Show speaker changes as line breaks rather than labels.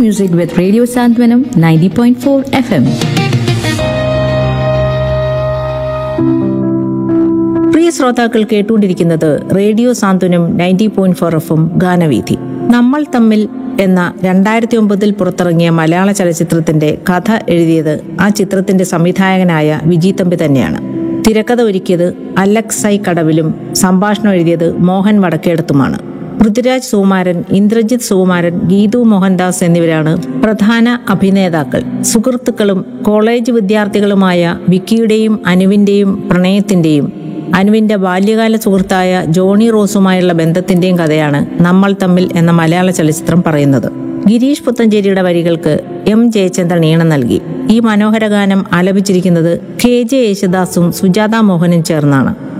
music with Radio Santwanam 90.4 FM.
പ്രിയ ശ്രോതാക്കൾ കേട്ടുകൊണ്ടിരിക്കുന്നത് radio Santhwanam ninety point four എഫും ഗാനവീഥി നമ്മൾ തമ്മിൽ എന്ന രണ്ടായിരത്തി ഒമ്പതിൽ പുറത്തിറങ്ങിയ മലയാള ചലച്ചിത്രത്തിന്റെ കഥ എഴുതിയത് ആ ചിത്രത്തിന്റെ സംവിധായകനായ വിജി തമ്പി തന്നെയാണ് തിരക്കഥ ഒരുക്കിയത് അലക്സ് ഐ കടവിലും സംഭാഷണം എഴുതിയത് മോഹൻ വടക്കേടത്തുമാണ് പൃഥ്വിരാജ് സുകുമാരൻ ഇന്ദ്രജിത് സുകുമാരൻ ഗീതു മോഹൻദാസ് എന്നിവരാണ് പ്രധാന അഭിനേതാക്കൾ സുഹൃത്തുക്കളും കോളേജ് വിദ്യാർത്ഥികളുമായ വിക്കിയുടെയും അനുവിന്റെയും പ്രണയത്തിന്റെയും അനുവിന്റെ ബാല്യകാല സുഹൃത്തായ ജോണി റോസുമായുള്ള ബന്ധത്തിന്റെയും കഥയാണ് നമ്മൾ തമ്മിൽ എന്ന മലയാള ചലച്ചിത്രം പറയുന്നത് ഗിരീഷ് പുത്തഞ്ചേരിയുടെ വരികൾക്ക് എം ജയചന്ദ്രൻ ഈണം നൽകി ഈ മനോഹര ഗാനം ആലപിച്ചിരിക്കുന്നത് കെ ജെ യേശുദാസും സുജാത മോഹനും ചേർന്നാണ്